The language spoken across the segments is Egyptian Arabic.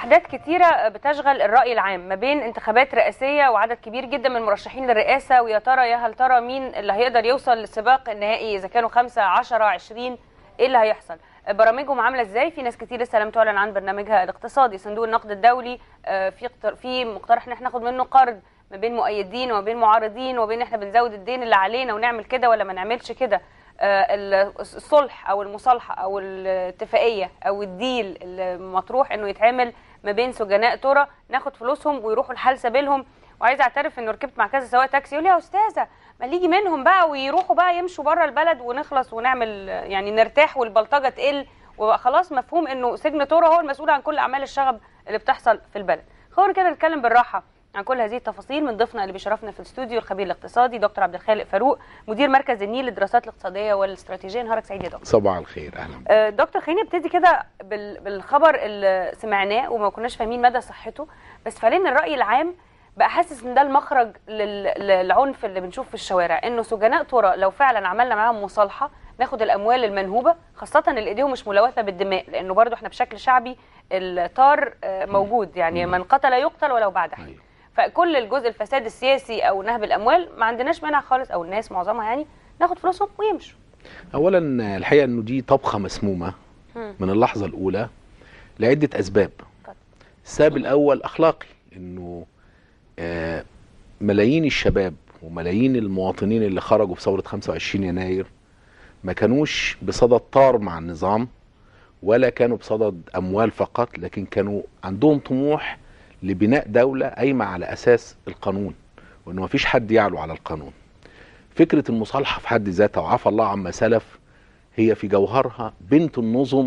احداث كتيره بتشغل الراي العام ما بين انتخابات رئاسيه وعدد كبير جدا من المرشحين للرئاسه ويا ترى يا هل ترى مين اللي هيقدر يوصل للسباق النهائي اذا كانوا 5 10 20 ايه اللي هيحصل برامجهم عامله ازاي في ناس كتير لسه لم تعلن عن برنامجها الاقتصادي صندوق النقد الدولي آه، في اقتر- في مقترح ان احنا ناخد منه قرض ما بين مؤيدين وما بين معارضين وبين احنا بنزود الدين اللي علينا ونعمل كده ولا ما نعملش كده آه، الصلح او المصالحه او الاتفاقيه او الديل المطروح انه يتعمل ما بين سجناء ترى ناخد فلوسهم ويروحوا لحال سبيلهم وعايزه اعترف انه ركبت مع كذا سواق تاكسي يقول لي يا استاذه ما اللي يجي منهم بقى ويروحوا بقى يمشوا بره البلد ونخلص ونعمل يعني نرتاح والبلطجه تقل وبقى خلاص مفهوم انه سجن ترى هو المسؤول عن كل اعمال الشغب اللي بتحصل في البلد خلونا كده نتكلم بالراحه عن كل هذه التفاصيل من ضيفنا اللي بيشرفنا في الاستوديو الخبير الاقتصادي دكتور عبد الخالق فاروق مدير مركز النيل للدراسات الاقتصاديه والاستراتيجيه نهارك سعيد يا دكتور صباح الخير اهلا آه، دكتور خلينا نبتدي كده بال- بالخبر اللي سمعناه وما كناش فاهمين مدى صحته بس فعليا الراي العام بقى حاسس ان ده المخرج لل- للعنف اللي بنشوف في الشوارع انه سجناء ترى لو فعلا عملنا معاهم مصالحه ناخد الاموال المنهوبه خاصه اللي ايديهم مش ملوثه بالدماء لانه برضو احنا بشكل شعبي الطار آه، موجود يعني من قتل يقتل ولو بعد حين أيوة. فكل الجزء الفساد السياسي او نهب الاموال ما عندناش مانع خالص او الناس معظمها يعني ناخد فلوسهم ويمشوا اولا الحقيقه انه دي طبخه مسمومه مم. من اللحظه الاولى لعده اسباب اتفضل. السبب الاول اخلاقي انه آه، ملايين الشباب وملايين المواطنين اللي خرجوا في ثوره 25 يناير ما كانوش بصدد طار مع النظام ولا كانوا بصدد اموال فقط لكن كانوا عندهم طموح لبناء دوله قايمه على اساس القانون وانه ما فيش حد يعلو على القانون فكره المصالحه في حد ذاتها وعفى الله عما سلف هي في جوهرها بنت النظم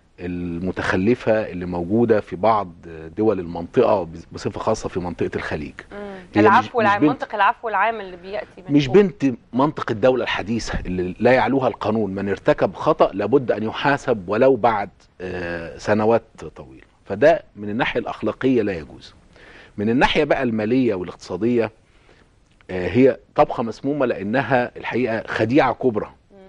المتخلفه اللي موجوده في بعض دول المنطقه بصفه خاصه في منطقه الخليج هي مش- العفو مش العام بنت- منطق العفو العام اللي بياتي من مش فوق. بنت منطق الدولة الحديثة اللي لا يعلوها القانون من ارتكب خطأ لابد أن يحاسب ولو بعد آه، سنوات طويلة فده من الناحية الأخلاقية لا يجوز من الناحية بقى المالية والاقتصادية آه، هي طبخة مسمومة لأنها الحقيقة خديعة كبرى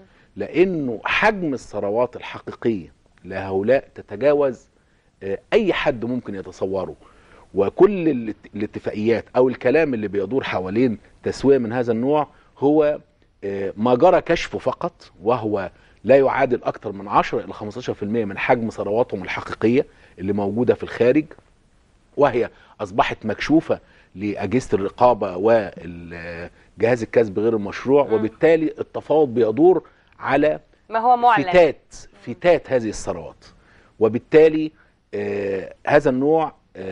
لأنه حجم الثروات الحقيقية لهؤلاء تتجاوز آه، أي حد ممكن يتصوره وكل الات- الاتفاقيات او الكلام اللي بيدور حوالين تسويه من هذا النوع هو آه، ما جرى كشفه فقط وهو لا يعادل اكثر من 10 الى 15% من حجم ثرواتهم الحقيقيه اللي موجوده في الخارج وهي اصبحت مكشوفه لاجهزه الرقابه وجهاز الكسب غير المشروع مم. وبالتالي التفاوض بيدور على ما هو معلن فتات فتات هذه الثروات وبالتالي آه هذا النوع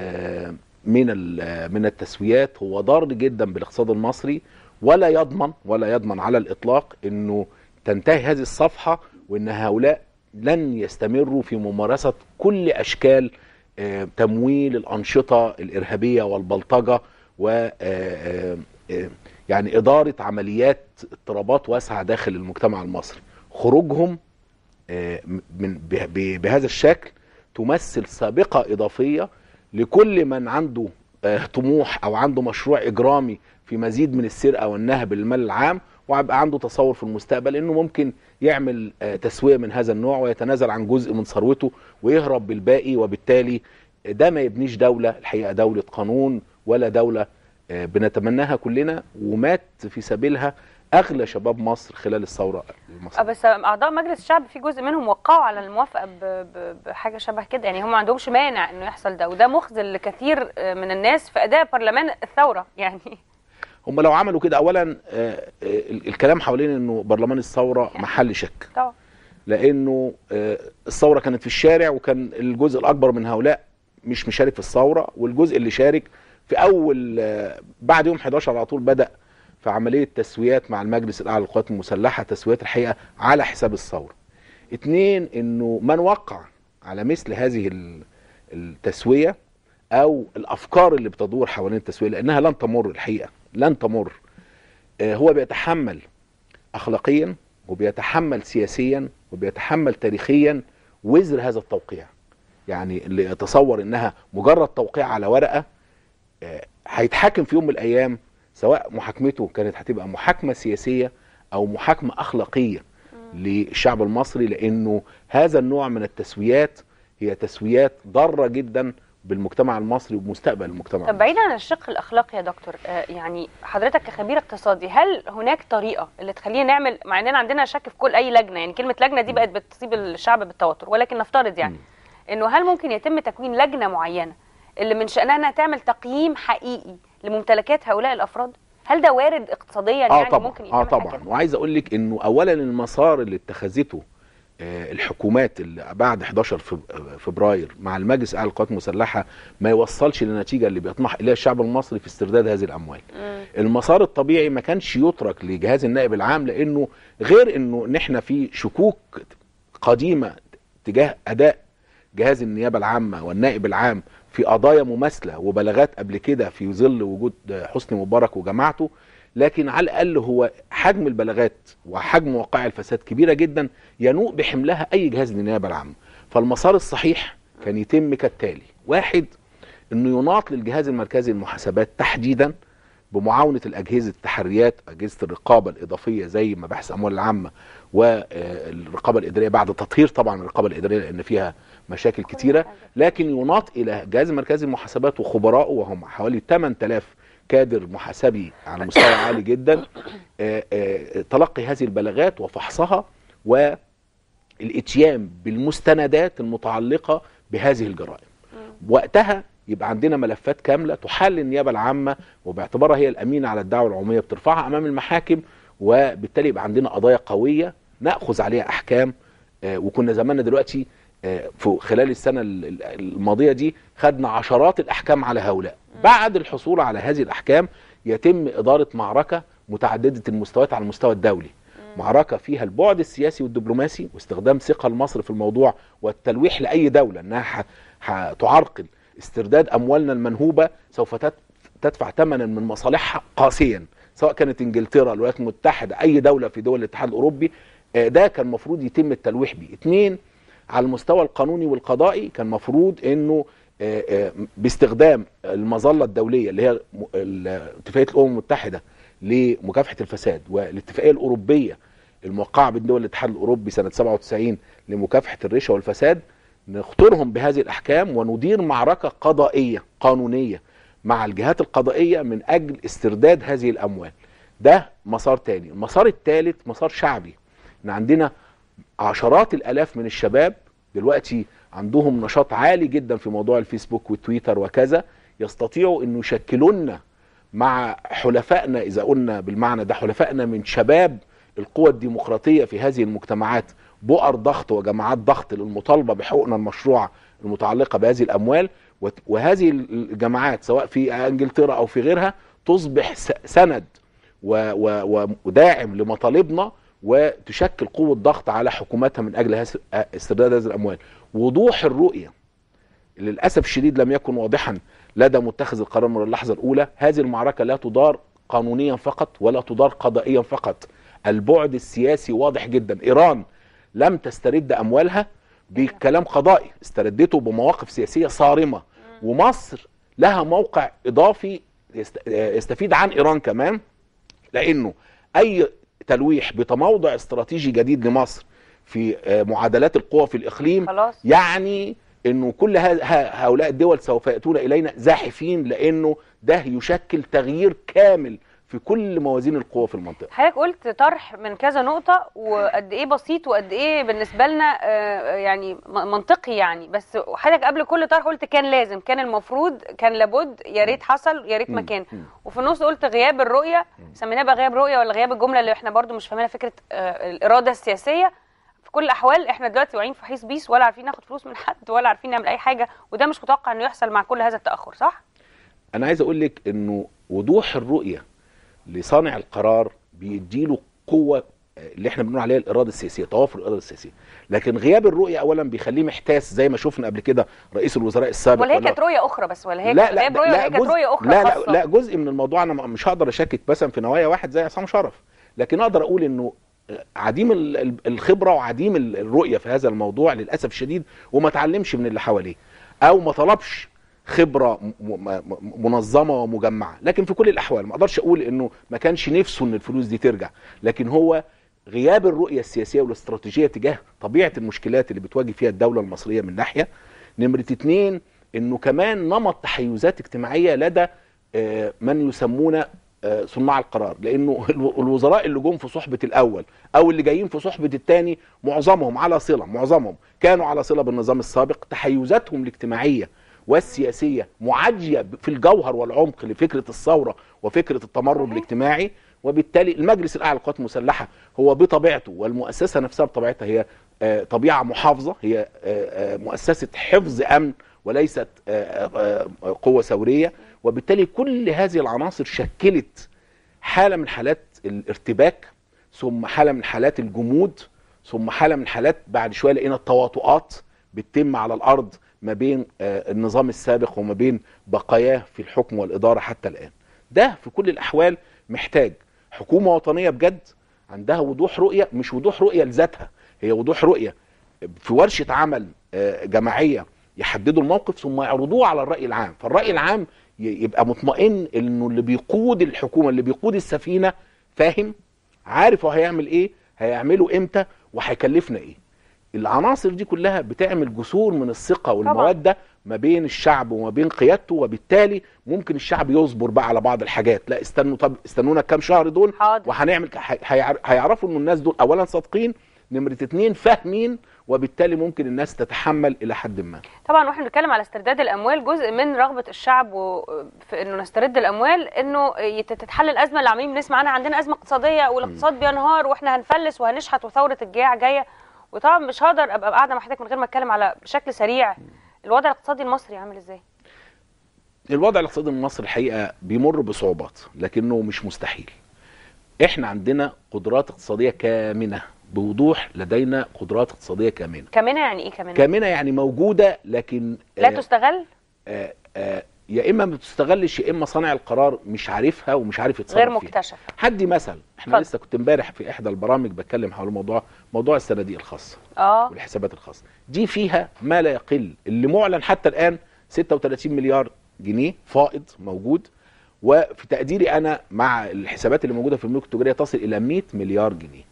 آه من ال- من التسويات هو ضار جدا بالاقتصاد المصري ولا يضمن ولا يضمن على الاطلاق انه تنتهي هذه الصفحه وان هؤلاء لن يستمروا في ممارسه كل اشكال آه، تمويل الانشطه الارهابيه والبلطجه و آه، آه، آه، يعني اداره عمليات اضطرابات واسعه داخل المجتمع المصري خروجهم آه، من به- ب- بهذا الشكل تمثل سابقه اضافيه لكل من عنده آه، طموح او عنده مشروع اجرامي في مزيد من السرقه والنهب للمال العام ويبقى عنده تصور في المستقبل انه ممكن يعمل آه، تسويه من هذا النوع ويتنازل عن جزء من ثروته ويهرب بالباقي وبالتالي ده ما يبنيش دوله الحقيقه دوله قانون ولا دوله آه، بنتمناها كلنا ومات في سبيلها اغلى شباب مصر خلال الثوره آه، المصريه بس اعضاء مجلس الشعب في جزء منهم وقعوا على الموافقه ب- ب- بحاجه شبه كده يعني هم ما عندهمش مانع انه يحصل ده وده مخزل لكثير آه، من الناس في اداء برلمان الثوره يعني هم لو عملوا كده اولا آه، آه، ال- الكلام حوالين انه برلمان الثوره محل شك طبعا لانه آه، الثوره كانت في الشارع وكان الجزء الاكبر من هؤلاء مش مشارك في الثوره والجزء اللي شارك في اول آه، بعد يوم 11 على طول بدا في عمليه تسويات مع المجلس الاعلى للقوات المسلحه تسويات الحقيقه على حساب الثوره. اتنين انه من وقع على مثل هذه ال- التسويه او الافكار اللي بتدور حوالين التسويه لانها لن تمر الحقيقه لن تمر آه، هو بيتحمل اخلاقيا وبيتحمل سياسيا وبيتحمل تاريخيا وزر هذا التوقيع يعني اللي يتصور انها مجرد توقيع على ورقه آه، هيتحاكم في يوم من الايام سواء محاكمته كانت هتبقى محاكمه سياسيه او محاكمه اخلاقيه للشعب المصري لانه هذا النوع من التسويات هي تسويات ضاره جدا بالمجتمع المصري وبمستقبل المجتمع طب بعيدا عن الشق الاخلاقي يا دكتور آه، يعني حضرتك كخبير اقتصادي هل هناك طريقه اللي تخلينا نعمل مع اننا عندنا شك في كل اي لجنه يعني كلمه لجنه دي بقت بتصيب الشعب بالتوتر ولكن نفترض يعني انه هل ممكن يتم تكوين لجنه معينه اللي من شانها انها تعمل تقييم حقيقي لممتلكات هؤلاء الافراد هل ده وارد اقتصاديا اه يعني طبعا ممكن اه يتعمل طبعا حاجة كده؟ وعايز اقول لك انه اولا المسار اللي اتخذته آه، الحكومات اللي بعد 11 فب- آه، فبراير مع المجلس الاعلى للقوات المسلحه ما يوصلش للنتيجه اللي بيطمح اليها الشعب المصري في استرداد هذه الاموال. مم. المسار الطبيعي ما كانش يترك لجهاز النائب العام لانه غير انه ان احنا في شكوك قديمه تجاه اداء جهاز النيابه العامه والنائب العام في قضايا مماثله وبلاغات قبل كده في ظل وجود حسني مبارك وجماعته لكن على الاقل هو حجم البلاغات وحجم وقائع الفساد كبيره جدا ينوء بحملها اي جهاز للنيابه العامه فالمسار الصحيح كان يتم كالتالي واحد انه يناط للجهاز المركزي للمحاسبات تحديدا بمعاونه الاجهزه التحريات اجهزه الرقابه الاضافيه زي مباحث الاموال العامه والرقابه الاداريه بعد تطهير طبعا الرقابه الاداريه لان فيها مشاكل كتيره لكن يناط الى الجهاز المركزي للمحاسبات وخبرائه وهم حوالي 8000 كادر محاسبي على مستوى عالي جدا آه، آه، تلقي هذه البلاغات وفحصها والاتيان بالمستندات المتعلقه بهذه الجرائم وقتها يبقى عندنا ملفات كامله تحل النيابه العامه وباعتبارها هي الامينه على الدعوه العموميه بترفعها امام المحاكم وبالتالي يبقى عندنا قضايا قويه ناخذ عليها احكام آه، وكنا زماننا دلوقتي آه، في خلال السنه ال- ال- الماضيه دي خدنا عشرات الاحكام على هؤلاء بعد الحصول على هذه الاحكام يتم اداره معركه متعدده المستويات على المستوى الدولي معركه فيها البعد السياسي والدبلوماسي واستخدام ثقه مصر في الموضوع والتلويح لاي دوله انها ح- هتعرقل استرداد اموالنا المنهوبه سوف تت- تدفع ثمنا من مصالحها قاسيا سواء كانت انجلترا الولايات المتحده اي دوله في دول الاتحاد الاوروبي آه، ده كان المفروض يتم التلويح بيه اثنين على المستوى القانوني والقضائي كان مفروض انه آه، آه، باستخدام المظله الدوليه اللي هي م- ال- اتفاقيه الامم المتحده لمكافحه الفساد والاتفاقيه الاوروبيه الموقعه بين دول الاتحاد الاوروبي سنه 97 لمكافحه الرشوه والفساد نخطرهم بهذه الاحكام وندير معركه قضائيه قانونيه مع الجهات القضائيه من اجل استرداد هذه الاموال ده مسار تاني المسار الثالث مسار شعبي ان عندنا عشرات الالاف من الشباب دلوقتي عندهم نشاط عالي جدا في موضوع الفيسبوك والتويتر وكذا يستطيعوا انه يشكلوا لنا مع حلفائنا اذا قلنا بالمعنى ده حلفائنا من شباب القوى الديمقراطيه في هذه المجتمعات بؤر ضغط وجماعات ضغط للمطالبه بحقوقنا المشروعه المتعلقه بهذه الاموال وت- وهذه الجماعات سواء في انجلترا او في غيرها تصبح س- سند و- و- وداعم لمطالبنا وتشكل قوه ضغط على حكوماتها من اجل هس- استرداد هذه الاموال وضوح الرؤيه للاسف الشديد لم يكن واضحا لدى متخذ القرار من اللحظه الاولى هذه المعركه لا تدار قانونيا فقط ولا تدار قضائيا فقط البعد السياسي واضح جدا ايران لم تسترد اموالها بكلام قضائي استردته بمواقف سياسيه صارمه ومصر لها موقع اضافي يست- يستفيد عن ايران كمان لانه اي تلويح بتموضع استراتيجي جديد لمصر في آه، معادلات القوى في الاقليم خلاص يعني انه كل ه- ه- هؤلاء الدول سوف ياتون الينا زاحفين لانه ده يشكل تغيير كامل في كل موازين القوى في المنطقه حضرتك قلت طرح من كذا نقطة وقد ايه بسيط وقد ايه بالنسبة لنا آه، يعني م- منطقي يعني بس حضرتك قبل كل طرح قلت كان لازم كان المفروض كان لابد يا ريت حصل يا ريت ما مم. كان مم. وفي النص قلت غياب الرؤية سميناه بقى غياب رؤية ولا غياب الجملة اللي احنا برضو مش فاهمينها فكرة آه، الإرادة السياسية في كل الأحوال احنا دلوقتي واقعين في حيث بيس ولا عارفين ناخد فلوس من حد ولا عارفين نعمل أي حاجة وده مش متوقع إنه يحصل مع كل هذا التأخر صح؟ انا عايز اقول لك انه وضوح الرؤيه لصانع القرار بيديله قوه آه، اللي احنا بنقول عليها الاراده السياسيه توافر الاراده السياسيه لكن غياب الرؤيه اولا بيخليه محتاس زي ما شفنا قبل كده رئيس الوزراء السابق ولا هي ولا- كانت رؤية أخرى بس ولا هي لا كانت لا غياب رؤية ولا هي كانت جزء- رؤية أخرى لا لا خاصة؟ لا جزء من الموضوع انا مش هقدر اشكك مثلا في نوايا واحد زي عصام شرف لكن اقدر اقول انه عديم ال- ال- الخبره وعديم ال- الرؤيه في هذا الموضوع للاسف الشديد وما اتعلمش من اللي حواليه او ما طلبش خبره م- م- م- منظمه ومجمعه لكن في كل الاحوال ما اقدرش اقول انه ما كانش نفسه ان الفلوس دي ترجع لكن هو غياب الرؤيه السياسيه والاستراتيجيه تجاه طبيعه المشكلات اللي بتواجه فيها الدوله المصريه من ناحيه نمره اتنين انه كمان نمط تحيزات اجتماعيه لدى آه، من يسمون آه، صناع القرار لانه الو- الوزراء اللي جم في صحبه الاول او اللي جايين في صحبه الثاني معظمهم على صله معظمهم كانوا على صله بالنظام السابق تحيزاتهم الاجتماعيه والسياسيه معاديه ب- في الجوهر والعمق لفكره الثوره وفكره التمرد صحيح. الاجتماعي وبالتالي المجلس الاعلى للقوات المسلحه هو بطبيعته والمؤسسه نفسها بطبيعتها هي آه، طبيعه محافظه هي آه، آه، مؤسسه حفظ امن وليست آه، آه، آه، قوه ثوريه وبالتالي كل هذه العناصر شكلت حاله من حالات الارتباك ثم حاله من حالات الجمود ثم حاله من حالات بعد شويه لقينا التواطؤات بتتم على الارض ما بين آه، النظام السابق وما بين بقاياه في الحكم والاداره حتى الان. ده في كل الاحوال محتاج حكومه وطنيه بجد عندها وضوح رؤيه مش وضوح رؤيه لذاتها هي وضوح رؤيه في ورشه عمل آه، جماعيه يحددوا الموقف ثم يعرضوه على الراي العام فالراي العام ي- يبقى مطمئن انه اللي بيقود الحكومه اللي بيقود السفينه فاهم عارف هو هيعمل ايه هيعمله امتى وهيكلفنا ايه العناصر دي كلها بتعمل جسور من الثقه والموده ما بين الشعب وما بين قيادته وبالتالي ممكن الشعب يصبر بقى على بعض الحاجات لا استنوا طب استنونا كام شهر دول حاضر وهنعمل ك- هي- هيعر- هيعرفوا ان الناس دول اولا صادقين نمره اتنين فاهمين وبالتالي ممكن الناس تتحمل الى حد ما طبعا واحنا بنتكلم على استرداد الاموال جزء من رغبه الشعب و- في انه نسترد الاموال انه يت- تتحل الازمه اللي عاملين بنسمع عنها عندنا ازمه اقتصاديه والاقتصاد بينهار واحنا هنفلس وهنشحت وثوره الجياع جايه وطبعا مش هقدر ابقى قاعده مع حضرتك من غير ما اتكلم على بشكل سريع الوضع الاقتصادي المصري عامل ازاي؟ الوضع الاقتصادي المصري الحقيقه بيمر بصعوبات لكنه مش مستحيل احنا عندنا قدرات اقتصاديه كامنه بوضوح لدينا قدرات اقتصاديه كامنه كمنه يعني ايه كمنه؟ كامنه يعني موجوده لكن لا آه، تستغل آه، آه، يا اما ما بتستغلش يا اما صانع القرار مش عارفها ومش عارف يتصرف غير فيها مكتشفه هدي مثل احنا اتفضل. لسه كنت امبارح في احدى البرامج بتكلم حول موضوع موضوع الصناديق الخاصه اه والحسابات الخاصه دي فيها ما لا يقل اللي معلن حتى الان 36 مليار جنيه فائض موجود وفي تقديري انا مع الحسابات اللي موجوده في البنوك التجاريه تصل الى 100 مليار جنيه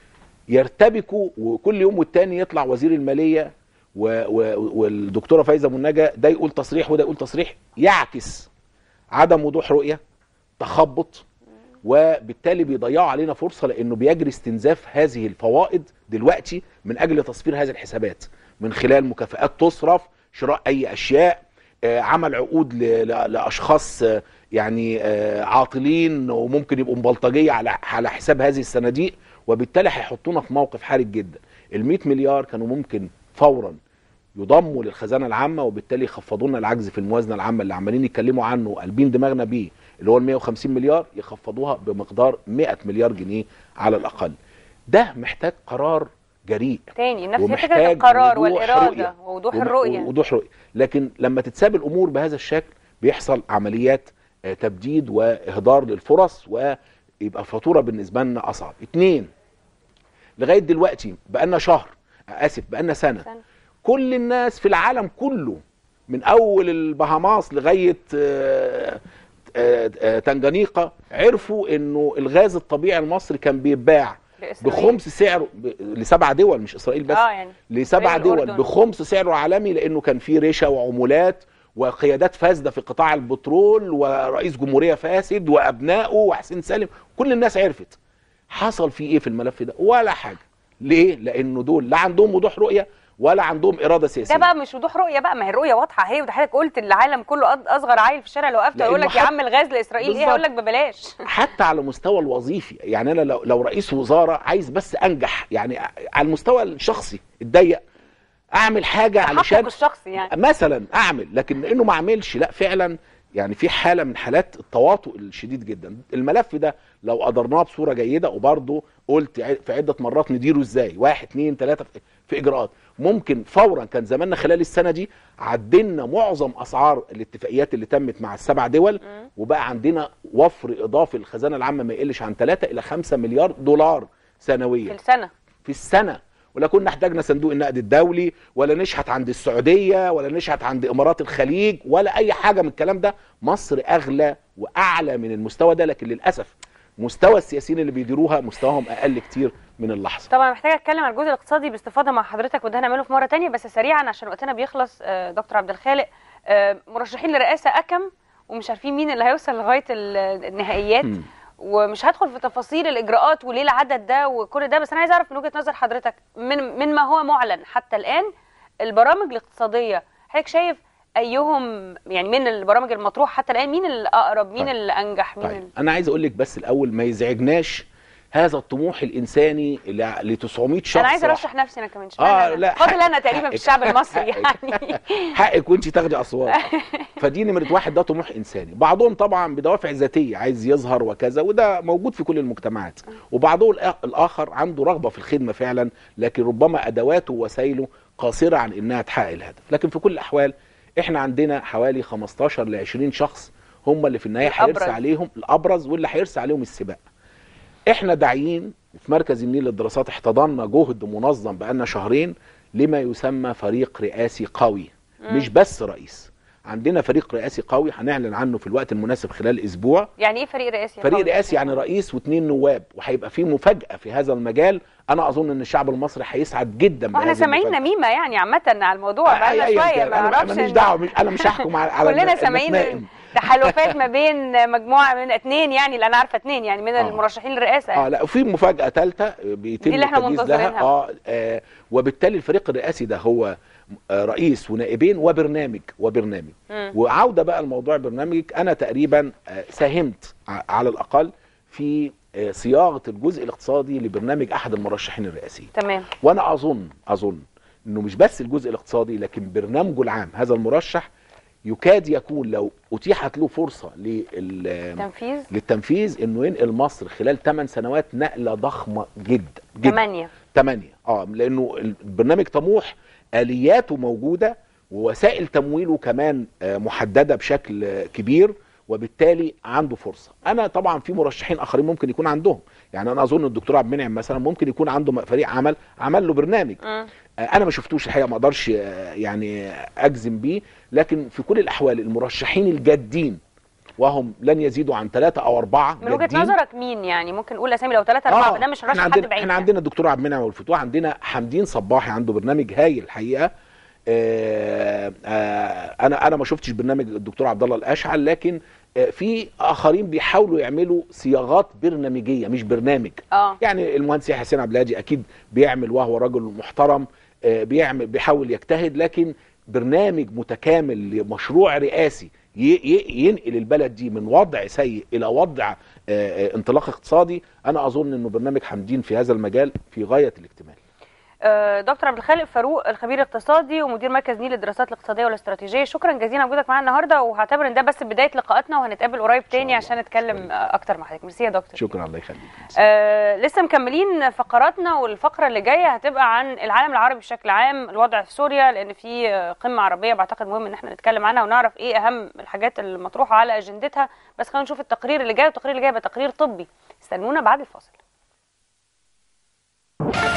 يرتبكوا وكل يوم والتاني يطلع وزير الماليه و و والدكتوره فايزه منجا ده يقول تصريح وده يقول تصريح يعكس عدم وضوح رؤيه تخبط وبالتالي بيضيعوا علينا فرصه لانه بيجري استنزاف هذه الفوائد دلوقتي من اجل تصفير هذه الحسابات من خلال مكافآت تصرف شراء اي اشياء آه، عمل عقود ل- ل- لاشخاص آه، يعني آه، عاطلين وممكن يبقوا مبلطجيه على على حساب هذه الصناديق وبالتالي هيحطونا في موقف حرج جدا ال 100 مليار كانوا ممكن فورا يضموا للخزانه العامه وبالتالي يخفضوا لنا العجز في الموازنه العامه اللي عمالين يتكلموا عنه قلبين دماغنا بيه اللي هو ال 150 مليار يخفضوها بمقدار 100 مليار جنيه على الاقل ده محتاج قرار جريء تاني نفس هي فكره ومحتاج القرار وضوح والاراده رؤية. ووضوح وم- الرؤيه ووضوح رؤيه لكن لما تتساب الامور بهذا الشكل بيحصل عمليات آه، تبديد واهدار للفرص ويبقى فاتوره بالنسبه لنا اصعب اتنين لغايه دلوقتي بقالنا شهر آه، اسف بقالنا سنه سنة. كل الناس في العالم كله من اول البهاماس لغايه آه، آه، آه، تنجانيقا عرفوا انه الغاز الطبيعي المصري كان بيتباع بإسرائيل. بخمس سعره ب- لسبع دول مش اسرائيل بس اه يعني لسبع غير دول الأردن. بخمس سعره عالمي لانه كان في رشا وعمولات وقيادات فاسده في قطاع البترول ورئيس جمهوريه فاسد وابنائه وحسين سالم كل الناس عرفت حصل في ايه في الملف ده ولا حاجه ليه لانه دول لا عندهم وضوح رؤيه ولا عندهم اراده سياسيه ده بقى مش وضوح رؤيه بقى ما هي الرؤيه واضحه اهي وده حضرتك قلت العالم كله أض- اصغر عيل في الشارع لو وقفت لأنه يقول لك يا حت- عم الغاز لاسرائيل ايه بالظبط. هقول لك ببلاش حتى على المستوى الوظيفي يعني انا لو لو رئيس وزاره عايز بس انجح يعني على المستوى الشخصي الضيق اعمل حاجه علشان حقك الشخصي يعني مثلا اعمل لكن انه ما اعملش لا فعلا يعني في حاله من حالات التواطؤ الشديد جدا الملف ده لو قدرناه بصوره جيده وبرضه قلت ع- في عده مرات نديره ازاي واحد اتنين تلاته في- في اجراءات ممكن فورا كان زماننا خلال السنه دي عدلنا معظم اسعار الاتفاقيات اللي تمت مع السبع دول مم. وبقى عندنا وفر اضافي للخزانه العامه ما يقلش عن 3 الى 5 مليار دولار في سنويا السنه في السنه ولا كنا احتاجنا صندوق النقد الدولي ولا نشحت عند السعوديه ولا نشحت عند امارات الخليج ولا اي حاجه من الكلام ده مصر اغلى واعلى من المستوى ده لكن للاسف مستوى السياسيين اللي بيديروها مستواهم اقل كتير من اللحظه طبعا محتاجه اتكلم عن الجزء الاقتصادي باستفاضه مع حضرتك وده هنعمله في مره تانية بس سريعا عشان وقتنا بيخلص آه، دكتور عبد الخالق آه، مرشحين لرئاسه اكم ومش عارفين مين اللي هيوصل لغايه ال- النهائيات مم. ومش هدخل في تفاصيل الاجراءات وليه العدد ده وكل ده بس انا عايز اعرف من وجهه نظر حضرتك من من ما هو معلن حتى الان البرامج الاقتصاديه حضرتك شايف ايهم يعني من البرامج المطروحه حتى الان مين الاقرب مين طيب. اللي انجح مين طيب ال... انا عايز اقول لك بس الاول ما يزعجناش هذا الطموح الانساني ل 900 شخص انا عايزه راح. ارشح نفسي انا كمان آه، اشمعنى لا، أنا؟ فاضل حقك- انا تقريبا في حقك- الشعب المصري حقك. يعني حقك وانت تاخدي اصوات فدي نمره واحد ده طموح انساني بعضهم طبعا بدوافع ذاتيه عايز يظهر وكذا وده موجود في كل المجتمعات وبعضهم الآ- الاخر عنده رغبه في الخدمه فعلا لكن ربما ادواته ووسائله قاصره عن انها تحقق الهدف لكن في كل الاحوال احنا عندنا حوالي 15 ل 20 شخص هم اللي في النهايه الأبرز. هيرسى عليهم الابرز واللي هيرسى عليهم السباق احنا داعيين في مركز النيل للدراسات احتضنا جهد منظم بقالنا شهرين لما يسمى فريق رئاسي قوي مش بس رئيس عندنا فريق رئاسي قوي هنعلن عنه في الوقت المناسب خلال اسبوع يعني ايه فريق رئاسي فريق قوي؟ رئاسي يعني رئيس واثنين نواب وهيبقى في مفاجاه في هذا المجال انا اظن ان الشعب المصري هيسعد جدا واحنا بهذه سامعين المفاجأة. نميمه يعني عامه على الموضوع أي- بقالنا أي- شويه كان. ما انا اعرفش ماليش إن- دعوه مش انا مش هحكم على على كلنا الن- سامعين النتائج. تحالفات ما بين مجموعه من اثنين يعني اللي انا عارفه اثنين يعني من آه. المرشحين للرئاسه اه لا وفي مفاجاه ثالثه بيتم دي اللي احنا التجهيز منتظرينها. لها اه, آه وبالتالي الفريق الرئاسي ده هو آه رئيس ونائبين وبرنامج وبرنامج مم. وعوده بقى لموضوع برنامجك انا تقريبا آه ساهمت ع- على الاقل في آه صياغه الجزء الاقتصادي لبرنامج احد المرشحين الرئاسيين تمام وانا اظن اظن انه مش بس الجزء الاقتصادي لكن برنامجه العام هذا المرشح يكاد يكون لو اتيحت له فرصه لل تنفيذ للتنفيذ انه ينقل مصر خلال 8 سنوات نقله ضخمه جدا جدا ثمانيه 8 اه لانه البرنامج طموح الياته موجوده ووسائل تمويله كمان آه، محدده بشكل آه، كبير وبالتالي عنده فرصه انا طبعا في مرشحين اخرين ممكن يكون عندهم يعني انا اظن الدكتور عبد المنعم مثلا ممكن يكون عنده فريق عمل عمل له برنامج مم. آه، انا ما شفتوش الحقيقه ما اقدرش آه، يعني اجزم بيه لكن في كل الاحوال المرشحين الجادين وهم لن يزيدوا عن ثلاثة او اربعة من وجهه جادين. نظرك مين يعني ممكن نقول اسامي لو ثلاثه اربعه ده مش رشح احنا حد عندنا بعيد احنا يعني. عندنا الدكتور عبد المنعم والفتوح عندنا حمدين صباحي عنده برنامج هايل الحقيقه آه آه انا انا ما شفتش برنامج الدكتور عبد الله الاشعل لكن آه في اخرين بيحاولوا يعملوا صياغات برنامجيه مش برنامج اه يعني المهندس يحيى حسين عبد الهادي اكيد بيعمل وهو رجل محترم آه، بيعمل بيحاول يجتهد لكن برنامج متكامل لمشروع رئاسي ي- ي- ينقل البلد دي من وضع سيء الى وضع آه، آه، انطلاق اقتصادي انا اظن انه برنامج حمدين في هذا المجال في غايه الاكتمال آه، دكتور عبد الخالق فاروق الخبير الاقتصادي ومدير مركز نيل للدراسات الاقتصاديه والاستراتيجيه شكرا جزيلا وجودك معانا النهارده وهعتبر ان ده بس بدايه لقاءاتنا وهنتقابل قريب تاني الله. عشان نتكلم آه، اكتر مع حضرتك ميرسي يا دكتور شكرا الله يخليك آه لسه مكملين فقراتنا والفقره اللي جايه هتبقى عن العالم العربي بشكل عام الوضع في سوريا لان في آه، قمه عربيه بعتقد مهم ان احنا نتكلم عنها ونعرف ايه اهم الحاجات المطروحه على اجندتها بس خلينا نشوف التقرير اللي جاي والتقرير اللي جاي يبقى تقرير طبي استنونا بعد الفاصل